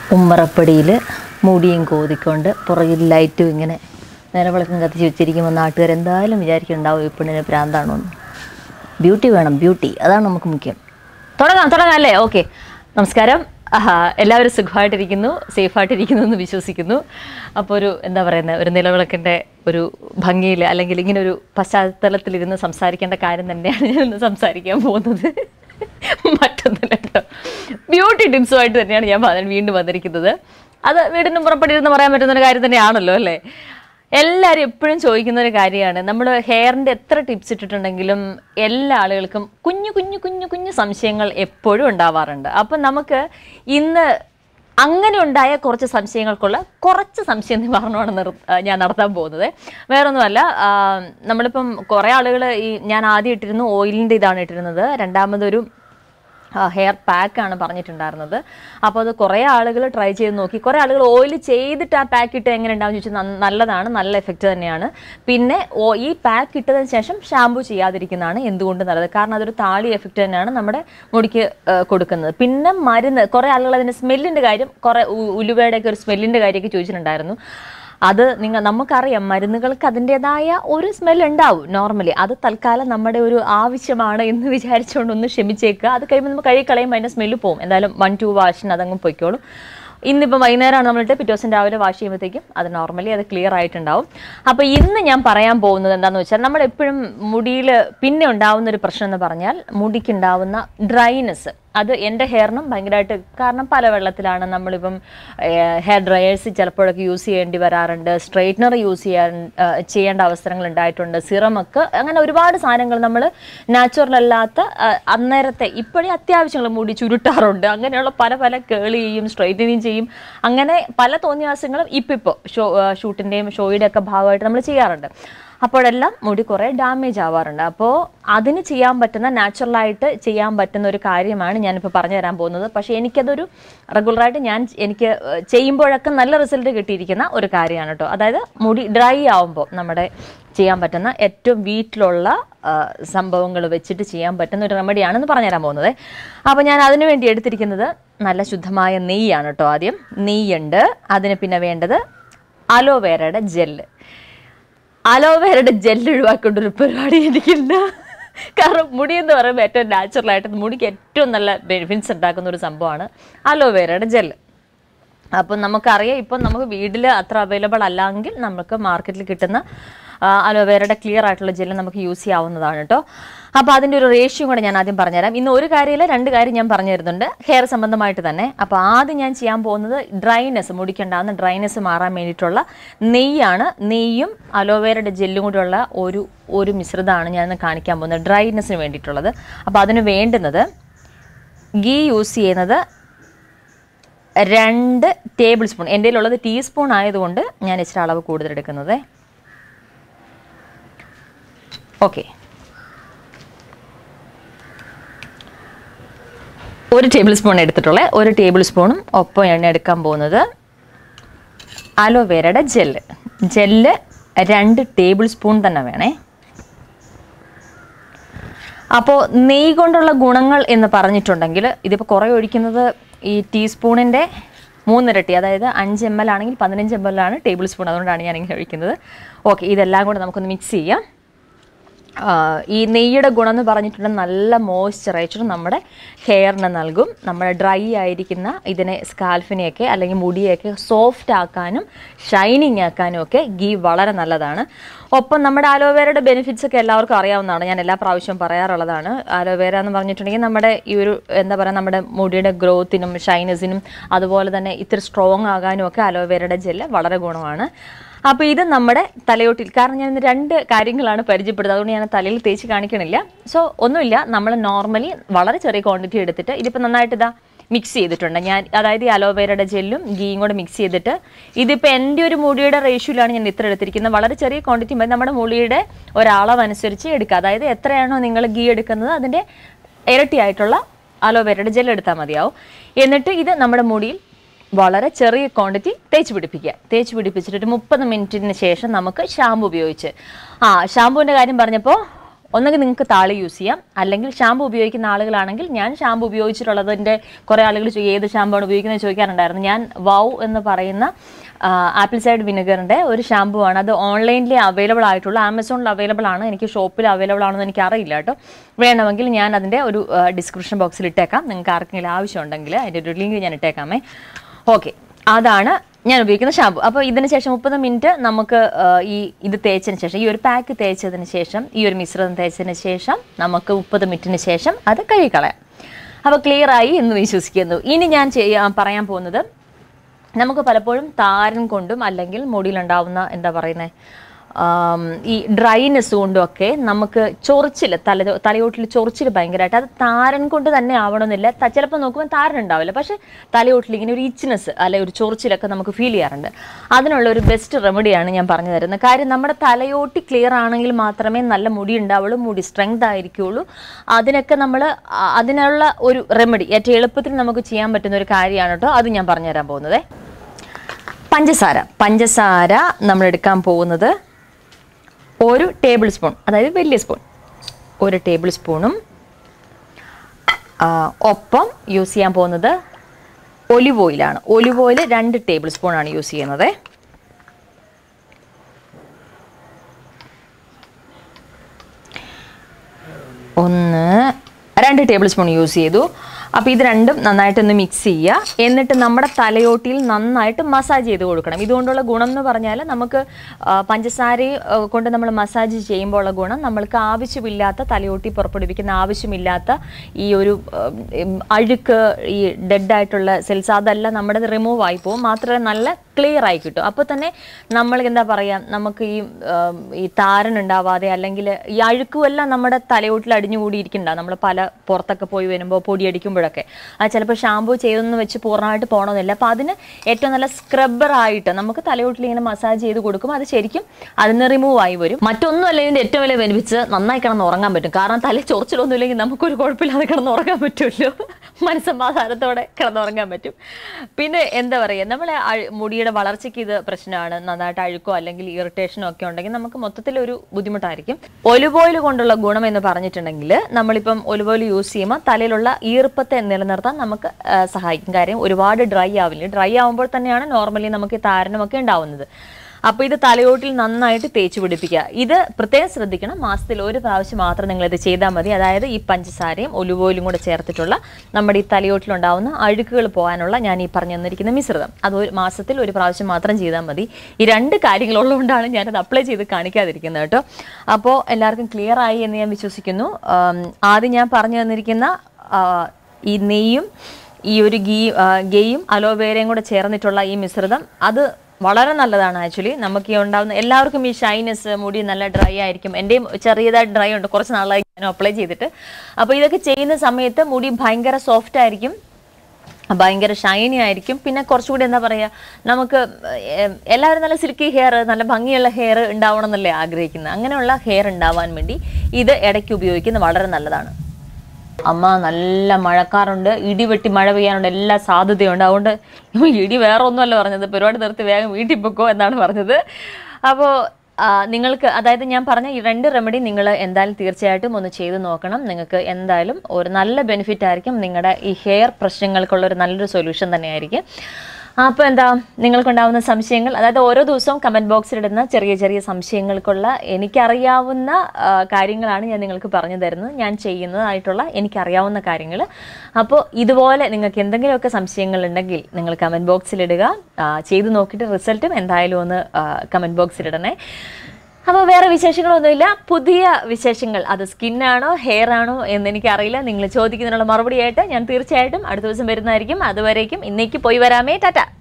ഉമ്മറപ്പടിയിൽ മുടിയും കോതിക്കൊണ്ട് പുറകിൽ ലൈറ്റും ഇങ്ങനെ നിലവിളക്കം കത്തിച്ച് വെച്ചിരിക്കുമ്പോൾ നാട്ടുകാർ എന്തായാലും വിചാരിക്കുന്നുണ്ടാവും ഈ പെണ്ണിന് പ്രാന്താണോ എന്ന് ബ്യൂട്ടി വേണം ബ്യൂട്ടി അതാണ് നമുക്ക് മുഖ്യം തുടങ്ങാം തുടങ്ങാം അല്ലേ ഓക്കെ നമസ്കാരം ആഹാ, എല്ലാവരും സുഖമായിട്ടിരിക്കുന്നു സേഫായിട്ടിരിക്കുന്നു എന്ന് വിശ്വസിക്കുന്നു അപ്പോൾ ഒരു എന്താ പറയുന്നത് ഒരു നിലവിളക്കിൻ്റെ ഒരു ഭംഗിയിൽ അല്ലെങ്കിൽ ഇങ്ങനെ ഒരു പശ്ചാത്തലത്തിലിരുന്ന് സംസാരിക്കേണ്ട കാര്യം തന്നെയാണ് ഞാൻ ഇന്ന് സംസാരിക്കാൻ പോകുന്നത് മറ്റൊന്നല്ല കേട്ടോ ബ്യൂട്ടി ടിപ്സുമായിട്ട് തന്നെയാണ് ഞാൻ വന്ന- വീണ്ടും വന്നിരിക്കുന്നത് അത് വീടിന് പുറപ്പെടി ഇരുന്ന് പറയാൻ പറ്റുന്ന ഒരു കാര്യം തന്നെയാണല്ലോ അല്ലേ എല്ലാവരും എപ്പോഴും ചോദിക്കുന്ന ഒരു കാര്യമാണ് നമ്മൾ ഹെയറിൻ്റെ എത്ര ടിപ്സ് ഇട്ടിട്ടുണ്ടെങ്കിലും എല്ലാ ആളുകൾക്കും കുഞ്ഞു കുഞ്ഞു കുഞ്ഞു കുഞ്ഞു സംശയങ്ങൾ എപ്പോഴും ഉണ്ടാവാറുണ്ട് അപ്പം നമുക്ക് ഇന്ന് അങ്ങനെ ഉണ്ടായ കുറച്ച് സംശയങ്ങൾക്കുള്ള കുറച്ച് സംശയ നിവാരണമാണ് നിർ ആ, ഞാൻ നടത്താൻ പോകുന്നത് വേറൊന്നുമല്ല ആ, നമ്മളിപ്പം കുറേ ആളുകൾ ഈ ഞാൻ ആദ്യം ഇട്ടിരുന്നു ഓയിലിൻ്റെ ഇതാണ് ഇട്ടിരുന്നത് രണ്ടാമതൊരു ഹെയർ പാക്കാണ് പറഞ്ഞിട്ടുണ്ടായിരുന്നത് അപ്പോൾ അത് കുറേ ആളുകൾ ട്രൈ ചെയ്ത് നോക്കി കുറേ ആളുകൾ ഓയിൽ ചെയ്തിട്ട് ആ പാക്ക് ഇട്ട് എങ്ങനെ ഉണ്ടാവും ചോദിച്ചാൽ നന്ന- നല്ലതാണ് നല്ല എഫക്റ്റ് തന്നെയാണ് പിന്നെ ഓ- ഈ പാക്ക് ഇട്ടതിന് ശേഷം ഷാമ്പു ചെയ്യാതിരിക്കുന്നതാണ് എന്തുകൊണ്ട് നല്ലത് കാരണം അതൊരു താളി എഫക്റ്റ് തന്നെയാണ് നമ്മുടെ മുടിക്ക് ആ, കൊടുക്കുന്നത് പിന്നെ മരുന്ന് കുറേ ആളുകൾ അതിൻ്റെ സ്മെല്ലിൻ്റെ കാര്യം കുറേ ഉ- ഉലുവയുടെയൊക്കെ ഒരു സ്മെല്ലിൻ്റെ കാര്യമൊക്കെ ചോദിച്ചിട്ടുണ്ടായിരുന്നു അത് നിങ്ങൾ നമുക്കറിയാം മരുന്നുകൾക്ക് അതിൻ്റെതായ ഒരു സ്മെൽ ഉണ്ടാവും നോർമലി അത് തൽക്കാലം നമ്മുടെ ഒരു ആവശ്യമാണ് എന്ന് വിചാരിച്ചുകൊണ്ട് ഒന്ന് ക്ഷമിച്ചേക്കുക അത് കഴിയുമ്പോൾ നമ്മൾ കഴുകി കളയുമ്പോൾ അതിൻ്റെ സ്മെല്ല് പോകും എന്തായാലും വൺ ടു വാഷിന് അതങ്ങ് പൊയ്ക്കോളും ഇന്നിപ്പോൾ വൈകുന്നേരമാണ് നമ്മളിട്ട് പിറ്റേ ദിവസം രാവിലെ വാഷ് ചെയ്യുമ്പോഴത്തേക്കും അത് നോർമലി അത് ക്ലിയർ ആയിട്ടുണ്ടാവും അപ്പോൾ ഇന്ന് ഞാൻ പറയാൻ പോകുന്നത് എന്താണെന്ന് വെച്ചാൽ നമ്മൾ എപ്പോഴും മുടിയിൽ പിന്നെ ഉണ്ടാവുന്ന ഒരു പ്രശ്നം എന്ന് പറഞ്ഞാൽ മുടിക്കുണ്ടാവുന്ന ഡ്രൈനെസ് അത് എൻ്റെ ഹെയറിനും ഭയങ്കരമായിട്ട് കാരണം പല വെള്ളത്തിലാണ് നമ്മളിപ്പം ഹെയർ ഡ്രയേഴ്സ് ചിലപ്പോഴൊക്കെ യൂസ് ചെയ്യേണ്ടി വരാറുണ്ട് സ്ട്രെയിറ്റ്നർ യൂസ് ചെയ്യാൻ ആ, ചെയ്യേണ്ട അവസരങ്ങൾ ഉണ്ടായിട്ടുണ്ട് സിറമൊക്കെ അങ്ങനെ ഒരുപാട് സാധനങ്ങൾ നമ്മൾ നാച്ചുറൽ അല്ലാത്ത ആ, അന്നേരത്തെ ഇപ്പോഴേ അത്യാവശ്യങ്ങൾ മുടി ചുരുട്ടാറുണ്ട് അങ്ങനെയുള്ള പല പല കേളി ചെയ്യും സ്ട്രെയിറ്റനിങ് ചെയ്യും അങ്ങനെ പല തോന്നിയാസങ്ങളും ഇപ്പം ഇപ്പോൾ ഷോ ഷൂട്ടിൻ്റെയും ഷോയുടെ ഒക്കെ ഭാഗമായിട്ട് നമ്മൾ ചെയ്യാറുണ്ട് അപ്പോഴെല്ലാം മുടി കുറേ ഡാമേജ് ആവാറുണ്ട് അപ്പോൾ അതിന് ചെയ്യാൻ പറ്റുന്ന നാച്ചുറലായിട്ട് ചെയ്യാൻ പറ്റുന്ന ഒരു കാര്യമാണ് ഞാനിപ്പോൾ പറഞ്ഞു തരാൻ പോകുന്നത് പക്ഷേ എനിക്കതൊരു റെഗുലറായിട്ട് ഞാൻ എനിക്ക് ഏഹ്, ചെയ്യുമ്പോഴൊക്കെ നല്ല റിസൾട്ട് കിട്ടിയിരിക്കുന്ന ഒരു കാര്യമാണ് കേട്ടോ അതായത് മുടി ഡ്രൈ ആവുമ്പോൾ നമ്മുടെ ചെയ്യാൻ പറ്റുന്ന ഏറ്റവും വീട്ടിലുള്ള സംഭവങ്ങൾ വെച്ചിട്ട് ചെയ്യാൻ പറ്റുന്ന ഒരു റെമഡിയാണെന്ന് പറഞ്ഞുതരാൻ പോകുന്നത് അപ്പോൾ ഞാൻ അതിനു വേണ്ടി എടുത്തിരിക്കുന്നത് നല്ല ശുദ്ധമായ നെയ്യാണ് കേട്ടോ ആദ്യം നെയ്യുണ്ട് അതിന് പിന്നെ വേണ്ടത് അലോവേരയുടെ ജെല്ല് അലോവേരയുടെ ജെല്ല് ഒഴിവാക്കേണ്ട ഒരു പരിപാടി എനിക്കില്ല കാരണം മുടി എന്ന് പറയുമ്പോൾ ഏറ്റവും നാച്ചുറലായിട്ട് മുടിക്ക് ഏറ്റവും നല്ല ബെനിഫിറ്റ്സ് ഉണ്ടാക്കുന്ന ഒരു സംഭവമാണ് അലോവേരയുടെ ജെല്ല് അപ്പം നമുക്കറിയാം ഇപ്പം നമുക്ക് വീട്ടിൽ അത്ര അവൈലബിൾ അല്ലെങ്കിൽ നമുക്ക് മാർക്കറ്റിൽ കിട്ടുന്ന ആ, അലോവേരയുടെ ക്ലിയർ ആയിട്ടുള്ള ജെല്ല് നമുക്ക് യൂസ് ചെയ്യാവുന്നതാണ് കേട്ടോ അപ്പോൾ അതിൻ്റെ ഒരു റേഷ്യോ കൂടെ ഞാൻ ആദ്യം പറഞ്ഞുതരാം ഇന്ന് ഒരു കാര്യമില്ല രണ്ട് കാര്യം ഞാൻ പറഞ്ഞു തരുന്നുണ്ട് ഹെയർ സംബന്ധമായിട്ട് തന്നെ അപ്പോൾ ആദ്യം ഞാൻ ചെയ്യാൻ പോകുന്നത് ഡ്രൈനെസ് മുടിക്കുണ്ടാകുന്ന ഡ്രൈനെസ് മാറാൻ വേണ്ടിയിട്ടുള്ള നെയ്യാണ് നെയ്യും അലോവേരയുടെ ജെല്ലും കൂടെയുള്ള ഒരു ഒരു മിശ്രിതമാണ് ഞാൻ ഇന്ന് കാണിക്കാൻ പോകുന്നത് ഡ്രൈനെസ്സിന് വേണ്ടിയിട്ടുള്ളത് അപ്പോൾ അതിന് വേണ്ടുന്നത് ഗീ യൂസ് ചെയ്യുന്നത് രണ്ട് ടേബിൾ സ്പൂൺ എൻ്റെ കയ്യിലുള്ളത് ടീസ്പൂൺ ആയതുകൊണ്ട് ഞാൻ ഇച്ചിരി അളവ് കൂടുതൽ എടുക്കുന്നത് ഓക്കെ ഒരു ടേബിൾ സ്പൂൺ എടുത്തിട്ടുള്ളത് ഒരു ടേബിൾ സ്പൂണും ഒപ്പം എണ്ണ എടുക്കാൻ പോകുന്നത് അലോവേരയുടെ ജെല്ല് ജെല്ല് രണ്ട് ടേബിൾ സ്പൂൺ തന്നെ വേണേ അപ്പോൾ നെയ്യ് കൊണ്ടുള്ള ഗുണങ്ങൾ എന്ന് പറഞ്ഞിട്ടുണ്ടെങ്കിൽ ഇതിപ്പോൾ കുറേ ഒഴിക്കുന്നത് ഈ ടീസ്പൂണിൻ്റെ മൂന്നിരട്ടി അതായത് അഞ്ച് എം എൽ ആണെങ്കിൽ പതിനഞ്ച് എം എൽ ആണ് ടേബിൾ സ്പൂൺ അതുകൊണ്ടാണ് ഞാൻ ഇങ്ങനെ ഒഴിക്കുന്നത് ഓക്കെ ഇതെല്ലാം കൂടെ നമുക്കൊന്ന് മിക്സ് ചെയ്യാം ആ, ഈ നെയ്യുടെ ഗുണം എന്ന് പറഞ്ഞിട്ടുണ്ടെങ്കിൽ നല്ല മോയ്സ്ചറൈസർ നമ്മുടെ ഹെയറിന് നൽകും നമ്മുടെ ഡ്രൈ ആയിരിക്കുന്ന ഇതിനെ സ്കാൽഫിനെയൊക്കെ അല്ലെങ്കിൽ മുടിയൊക്കെ സോഫ്റ്റ് ആക്കാനും ഷൈനിങ് ആക്കാനും ഒക്കെ ഗീ വളരെ നല്ലതാണ് ഒപ്പം നമ്മുടെ അലോവേരയുടെ ബെനിഫിറ്റ്സ് ഒക്കെ എല്ലാവർക്കും അറിയാവുന്നതാണ് ഞാൻ എല്ലാ പ്രാവശ്യവും പറയാറുള്ളതാണ് അലോവേര എന്ന് പറഞ്ഞിട്ടുണ്ടെങ്കിൽ നമ്മുടെ ഈ ഒരു എന്താ പറയുക നമ്മുടെ മുടിയുടെ ഗ്രോത്തിനും ഷൈനസിനും അതുപോലെ തന്നെ ഇത്തിരി സ്ട്രോങ് ആകാനും ഒക്കെ അലോവേരയുടെ ജെല്ല് വളരെ ഗുണമാണ് അപ്പോൾ ഇത് നമ്മുടെ തലയോട്ടിൽ കാരണം ഞാൻ ഇന്ന് രണ്ട് കാര്യങ്ങളാണ് പരിചയപ്പെടുന്നത് അതുകൊണ്ട് ഞാൻ തലയിൽ തേച്ച് കാണിക്കണില്ല സോ ഒന്നുമില്ല നമ്മൾ നോർമലി വളരെ ചെറിയ ക്വാണ്ടിറ്റി എടുത്തിട്ട് ഇതിപ്പോൾ നന്നായിട്ട് ഇതാ മിക്സ് ചെയ്തിട്ടുണ്ട് ഞാൻ അതായത് ഈ അലോവേരയുടെ ജെല്ലും ഗീയും കൂടെ മിക്സ് ചെയ്തിട്ട് ഇതിപ്പോൾ എൻ്റെ ഒരു മുടിയുടെ റേഷ്യോയിലാണ് ഞാൻ ഇത്ര എടുത്തിരിക്കുന്നത് വളരെ ചെറിയ ക്വാണ്ടിറ്റി മതി നമ്മുടെ മുടിയുടെ ഒരളവനുസരിച്ച് എടുക്കുക അതായത് എത്രയാണോ നിങ്ങൾ ഗീ എടുക്കുന്നത് അതിൻ്റെ ഇരട്ടിയായിട്ടുള്ള അലോവേരയുടെ ജെൽ എടുത്താൽ മതിയാവും എന്നിട്ട് ഇത് നമ്മുടെ മുടിയിൽ വളരെ ചെറിയ ക്വാണ്ടിറ്റി തേച്ച് പിടിപ്പിക്കുക തേച്ച് പിടിപ്പിച്ചിട്ട് ഒരു മുപ്പത് മിനിറ്റിന് ശേഷം നമുക്ക് ഷാമ്പു ഉപയോഗിച്ച് ആ ഷാമ്പുവിൻ്റെ കാര്യം പറഞ്ഞപ്പോൾ ഒന്നെങ്കിൽ നിങ്ങൾക്ക് താളി യൂസ് ചെയ്യാം അല്ലെങ്കിൽ ഷാമ്പു ഉപയോഗിക്കുന്ന ആളുകളാണെങ്കിൽ ഞാൻ ഷാമ്പു ഉപയോഗിച്ചിട്ടുള്ളതിൻ്റെ കുറേ ആളുകൾ ചോ- ഏത് ഷാമ്പുവാണ് ഉപയോഗിക്കുന്നത് ചോദിക്കാറുണ്ടായിരുന്നു ഞാൻ വൗ എന്ന് പറയുന്ന ആപ്പിൾ സൈഡ് വിനെഗറിൻ്റെ ഒരു ഷാമ്പു ആണ് അത് ഓൺലൈനിൽ അവൈലബിൾ ആയിട്ടുള്ള ആമസോണിൽ അവൈലബിൾ ആണ് എനിക്ക് ഷോപ്പിൽ അവൈലബിൾ ആണെന്ന് എനിക്ക് അറിയില്ല കേട്ടോ വേണമെങ്കിൽ ഞാൻ അതിൻ്റെ ഒരു ഡിസ്ക്രിപ്ഷൻ ബോക്സിൽ ഇട്ടേക്കാം നിങ്ങൾക്ക് ആർക്കെങ്കിലും ആവശ്യമുണ്ടെങ്കിൽ അതിൻ്റെ ഒരു ലിങ്ക് ഞാൻ ഇട്ടേക്കാമേ ഓക്കെ അതാണ് ഞാൻ ഉപയോഗിക്കുന്ന ഷാമ്പു അപ്പോൾ ഇതിന് ശേഷം മുപ്പത് മിനിറ്റ് നമുക്ക് ആ, ഈ ഇത് തേച്ചതിന് ശേഷം ഈ ഒരു പാക്ക് തേച്ചതിന് ശേഷം ഈ ഒരു മിശ്രിതം തേച്ചതിന് ശേഷം നമുക്ക് മുപ്പത് മിനിറ്റിന് ശേഷം അത് കഴുകിക്കളയാം അപ്പോൾ ക്ലിയർ ആയി എന്ന് വിശ്വസിക്കുന്നു ഇനി ഞാൻ ചെയ്യാൻ പറയാൻ പോകുന്നത് നമുക്ക് പലപ്പോഴും താരൻ കൊണ്ടും അല്ലെങ്കിൽ മുടിയിലുണ്ടാവുന്ന എന്താ പറയുന്നത് ഈ ഡ്രൈനെസ് കൊണ്ടും ഒക്കെ നമുക്ക് ചൊറിച്ചിൽ തല തലയോട്ടിൽ ചൊറിച്ചിൽ ഭയങ്കരമായിട്ട് അത് താരൻ കൊണ്ട് തന്നെ ആവണമെന്നില്ല ത- ചിലപ്പോൾ നോക്കുമ്പോൾ താരൻ ഉണ്ടാവില്ല പക്ഷേ തലയോട്ടിൽ ഇങ്ങനെ ഒരു ഇച്ച്നെസ് അല്ലെ ഒരു ചൊറിച്ചിലൊക്കെ നമുക്ക് ഫീൽ ചെയ്യാറുണ്ട് അതിനുള്ള ഒരു ബെസ്റ്റ് റെമഡിയാണ് ഞാൻ പറഞ്ഞു തരുന്നത് കാര്യം നമ്മുടെ തലയോട്ടി ക്ലിയർ ആണെങ്കിൽ മാത്രമേ നല്ല മുടി ഉണ്ടാവുള്ളൂ മുടി സ്ട്രെങ്ത് ആയിരിക്കുള്ളൂ അതിനൊക്കെ നമ്മൾ അതിനുള്ള ഒരു റെമഡി ഏറ്റവും എളുപ്പത്തിൽ നമുക്ക് ചെയ്യാൻ പറ്റുന്ന ഒരു കാര്യമാണ് കേട്ടോ അത് ഞാൻ പറഞ്ഞുതരാൻ പോകുന്നത് പഞ്ചസാര പഞ്ചസാര നമ്മൾ എടുക്കാൻ പോകുന്നത് ഒരു ടേബിൾ സ്പൂൺ അതായത് വലിയ സ്പൂൺ ഒരു ടേബിൾ സ്പൂണും ആ, ഒപ്പം യൂസ് ചെയ്യാൻ പോകുന്നത് ഒലിവ് ഓയിലാണ് ഒലിവ് ഓയിൽ രണ്ട് ടേബിൾ സ്പൂണാണ് യൂസ് ചെയ്യുന്നത് ഒന്ന് രണ്ട് ടേബിൾ സ്പൂൺ യൂസ് ചെയ്തു അപ്പോൾ ഇത് രണ്ടും നന്നായിട്ടൊന്ന് മിക്സ് ചെയ്യുക എന്നിട്ട് നമ്മുടെ തലയോട്ടിയിൽ നന്നായിട്ട് മസാജ് ചെയ്ത് കൊടുക്കണം ഇതുകൊണ്ടുള്ള ഗുണം എന്ന് പറഞ്ഞാൽ നമുക്ക് ആ, പഞ്ചസാരയും ആ, കൊണ്ട് നമ്മൾ മസാജ് ചെയ്യുമ്പോൾ ഉള്ള ഗുണം നമ്മൾക്ക് ആവശ്യമില്ലാത്ത തലയോട്ടി പുറപ്പെടുവിക്കുന്ന ആവശ്യമില്ലാത്ത ഈ ഒരു ആ, ഉം, അഴുക്ക് ഈ ഡെഡായിട്ടുള്ള സെൽസ് അതെല്ലാം നമ്മുടെ റിമൂവ് ആയി പോകും മാത്രമല്ല നല്ല ക്ലിയർ ആയി കിട്ടും അപ്പോൾ തന്നെ നമ്മൾ എന്താ പറയുക നമുക്ക് ഈ ആം, ഈ താരൻ ഉണ്ടാവാതെ അല്ലെങ്കിൽ ഈ അഴുക്കുമെല്ലാം നമ്മുടെ തലയോട്ടിൽ അടിഞ്ഞുകൂടിയിരിക്കുന്നുണ്ടാവും നമ്മൾ പല പുറത്തൊക്കെ പോയി വരുമ്പോൾ പൊടിയടിക്കുമ്പോഴൊക്കെ അത് ചിലപ്പോൾ ഷാമ്പു ചെയ്തൊന്നും വെച്ച് പൂർണ്ണമായിട്ട് പോകണമെന്നില്ല അപ്പോൾ അതിന് ഏറ്റവും നല്ല സ്ക്രബ്ബറായിട്ട് നമുക്ക് തലയോട്ടിൽ ഇങ്ങനെ മസാജ് ചെയ്ത് കൊടുക്കും അത് ശരിക്കും അതിന് റിമൂവ് ആയി വരും മറ്റൊന്നുമല്ല ഇതിൻ്റെ ഏറ്റവും വലിയ ബെനിഫിറ്റ്സ് നന്നായി കിടന്ന് ഉറങ്ങാൻ പറ്റും കാരണം തല ചൊറിച്ചിലൊന്നും ഇല്ലെങ്കിൽ നമുക്കൊരു കുഴപ്പമില്ലാതെ കിടന്ന് ഉറങ്ങാൻ പറ്റുമല്ലോ മനസ്സമാധാനത്തോടെ കിടന്നുറങ്ങാൻ പറ്റും പിന്നെ എന്താ പറയുക നമ്മളെ അഴ്- മുടിയുടെ വളർച്ചയ്ക്ക് ഇത് പ്രശ്നമാണ് നന്നായിട്ട് അഴുക്കോ അല്ലെങ്കിൽ ഇറിറ്റേഷനോ ഒക്കെ ഉണ്ടെങ്കിൽ നമുക്ക് മൊത്തത്തിൽ ഒരു ബുദ്ധിമുട്ടായിരിക്കും ഒലിവ് ഓയിൽ കൊണ്ടുള്ള ഗുണം എന്ന് പറഞ്ഞിട്ടുണ്ടെങ്കിൽ നമ്മളിപ്പം ഒലിവ് ഓയിൽ യൂസ് ചെയ്യുമ്പോൾ തലയിലുള്ള ഈർപ്പത്തെ നിലനിർത്താൻ നമുക്ക് ആ, സഹായിക്കും കാര്യം ഒരുപാട് ഡ്രൈ ആവില്ല ഡ്രൈ ആവുമ്പോൾ തന്നെയാണ് നോർമലി നമുക്ക് ഈ താരനമൊക്കെ ഉണ്ടാവുന്നത് അപ്പോൾ ഇത് തലയോട്ടിൽ നന്നായിട്ട് തേച്ച് പിടിപ്പിക്കുക ഇത് പ്രത്യേകം ശ്രദ്ധിക്കണം മാസത്തിൽ ഒരു പ്രാവശ്യം മാത്രം നിങ്ങൾ ഇത് ചെയ്താൽ മതി അതായത് ഈ പഞ്ചസാരയും ഒലിവ് ഓയിലും കൂടെ ചേർത്തിട്ടുള്ള നമ്മുടെ ഈ തലയോട്ടിലുണ്ടാവുന്ന അഴുക്കുകൾ പോകാനുള്ള ഞാൻ ഈ പറഞ്ഞു തന്നിരിക്കുന്ന മിശ്രിതം അത് ഒരു മാസത്തിൽ ഒരു പ്രാവശ്യം മാത്രം ചെയ്താൽ മതി ഈ രണ്ട് കാര്യങ്ങളുള്ളതുകൊണ്ടാണ് ഞാനത് അപ്ലൈ ചെയ്ത് കാണിക്കാതിരിക്കുന്നത് കേട്ടോ അപ്പോൾ എല്ലാവർക്കും ക്ലിയർ ആയി എന്ന് ഞാൻ വിശ്വസിക്കുന്നു ആം, ആദ്യം ഞാൻ പറഞ്ഞു തന്നിരിക്കുന്ന ആ, ഈ നെയ്യും ഈ ഒരു ഗീ ആ, ഗെയും അലോവേരയും കൂടെ ചേർന്നിട്ടുള്ള ഈ മിശ്രിതം അത് വളരെ നല്ലതാണ് ആക്ച്വലി നമുക്ക് ഈ ഉണ്ടാകുന്ന എല്ലാവർക്കും ഈ ഷൈനസ് മുടി നല്ല ഡ്രൈ ആയിരിക്കും എൻ്റെയും ചെറിയതായിട്ട് ഡ്രൈ ഉണ്ട് കുറച്ച് നാളായി ഞാൻ അപ്ലൈ ചെയ്തിട്ട് അപ്പോൾ ഇതൊക്കെ ചെയ്യുന്ന സമയത്ത് മുടി ഭയങ്കര സോഫ്റ്റ് ആയിരിക്കും ഭയങ്കര ഷൈനി ആയിരിക്കും പിന്നെ കുറച്ചുകൂടി എന്താ പറയുക നമുക്ക് ഏം, എല്ലാവരും നല്ല സിൽക്കി ഹെയർ നല്ല ഭംഗിയുള്ള ഹെയർ ഉണ്ടാവണം എന്നല്ലേ ആഗ്രഹിക്കുന്നത് അങ്ങനെയുള്ള ഹെയർ ഉണ്ടാവാൻ വേണ്ടി ഇത് ഇടയ്ക്ക് ഉപയോഗിക്കുന്നത് വളരെ നല്ലതാണ് അമ്മ നല്ല മഴക്കാറുണ്ട് ഇടി വെട്ടി മഴ പെയ്യാനുള്ള എല്ലാ സാധ്യതയുണ്ട് അതുകൊണ്ട് ഇടി വേറെ ഒന്നുമല്ല പറഞ്ഞത് പരിപാടി നിർത്തി വേഗം വീട്ടിൽ പൊക്കോ എന്നാണ് പറഞ്ഞത് അപ്പോൾ നിങ്ങൾക്ക് അതായത് ഞാൻ പറഞ്ഞ ഈ രണ്ട് റെമഡി നിങ്ങൾ എന്തായാലും തീർച്ചയായിട്ടും ഒന്ന് ചെയ്ത് നോക്കണം നിങ്ങൾക്ക് എന്തായാലും ഒരു നല്ല ബെനിഫിറ്റ് ആയിരിക്കും നിങ്ങളുടെ ഈ ഹെയർ പ്രശ്നങ്ങൾക്കുള്ള ഒരു നല്ലൊരു സൊല്യൂഷൻ തന്നെയായിരിക്കും അപ്പോൾ എന്താ നിങ്ങൾക്കുണ്ടാവുന്ന സംശയങ്ങൾ അതായത് ഓരോ ദിവസവും കമൻറ്റ് ബോക്സിൽ ഇടുന്ന ചെറിയ ചെറിയ സംശയങ്ങൾക്കുള്ള എനിക്കറിയാവുന്ന ആ, കാര്യങ്ങളാണ് ഞാൻ നിങ്ങൾക്ക് പറഞ്ഞു തരുന്നത് ഞാൻ ചെയ്യുന്നതായിട്ടുള്ള എനിക്കറിയാവുന്ന കാര്യങ്ങൾ അപ്പോൾ ഇതുപോലെ നിങ്ങൾക്ക് എന്തെങ്കിലുമൊക്കെ സംശയങ്ങൾ ഉണ്ടെങ്കിൽ നിങ്ങൾ കമൻറ്റ് ബോക്സിൽ ഇടുക ആ, ചെയ്തു നോക്കിയിട്ട് റിസൾട്ടും എന്തായാലും ഒന്ന് കമൻറ്റ് ബോക്സിൽ ഇടണേ അപ്പോൾ വേറെ വിശേഷങ്ങളൊന്നുമില്ല പുതിയ വിശേഷങ്ങൾ അത് സ്കിന്നാണോ ഹെയർ ആണോ എന്ന് എനിക്കറിയില്ല നിങ്ങൾ ചോദിക്കുന്നതിനുള്ള മറുപടിയായിട്ട് ഞാൻ തീർച്ചയായിട്ടും അടുത്ത ദിവസം വരുന്നതായിരിക്കും അതുവരേക്കും ഇന്നേക്ക് പോയി വരാമേ ടാറ്റ